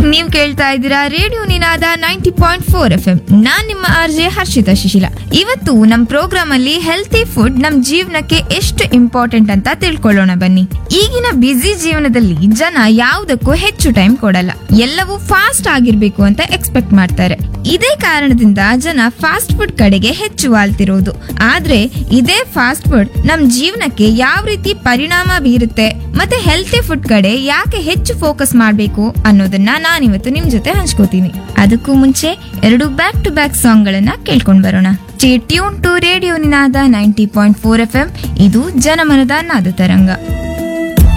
ನೀವ್ ಕೇಳ್ತಾ ಇದ್ದೀರಾ radio Ninada ninety point four F M ನಾನ್ ನಿಮ್ಮ ಆರ್ಜೆ ಹರ್ಷಿತಾ ಶಿಶಿಲ ಇವತ್ತು ನಮ್ ಪ್ರೋಗ್ರಾಮ್ ಅಲ್ಲಿ ಹೆಲ್ತಿ ಫುಡ್ ನಮ್ ಜೀವನಕ್ಕೆ ಎಷ್ಟು ಇಂಪಾರ್ಟೆಂಟ್ ಅಂತ ತಿಳ್ಕೊಳ್ಳೋಣ ಬನ್ನಿ ಈಗಿನ ಬ್ಯುಸಿ ಜೀವನದಲ್ಲಿ ಜನ ಯಾವುದಕ್ಕೂ ಹೆಚ್ಚು ಟೈಮ್ ಕೊಡಲ್ಲ ಎಲ್ಲವೂ ಫಾಸ್ಟ್ ಆಗಿರ್ಬೇಕು ಅಂತ ಎಕ್ಸ್ಪೆಕ್ಟ್ ಮಾಡ್ತಾರೆ ಇದೇ ಕಾರಣದಿಂದ ಜನ ಫಾಸ್ಟ್ ಫುಡ್ ಕಡೆಗೆ ಹೆಚ್ಚು ವಾಲ್ತಿರೋದು ಆದ್ರೆ ಇದೇ ಫಾಸ್ಟ್ ಫುಡ್ ನಮ್ ಜೀವನಕ್ಕೆ ಯಾವ ರೀತಿ ಪರಿಣಾಮ ಬೀರುತ್ತೆ ಮತ್ತೆ ಹೆಲ್ತಿ ಫುಡ್ ಕಡೆ ಯಾಕೆ ಹೆಚ್ಚು ಫೋಕಸ್ ಮಾಡಬೇಕು ಅನ್ನೋದನ್ನ ನಾನಿವತ್ತು ನಿಮ್ ಜೊತೆ ಹಂಚ್ಕೋತೀನಿ ಅದಕ್ಕೂ ಮುಂಚೆ ಎರಡು ಬ್ಯಾಕ್ ಟು ಬ್ಯಾಕ್ ಸಾಂಗ್ ಗಳನ್ನ ಕೇಳ್ಕೊಂಡ್ ಬರೋಣ tune to radio Ninada ninety point four F M ಇದು ಜನಮನದ ನಾದ ತರಂಗ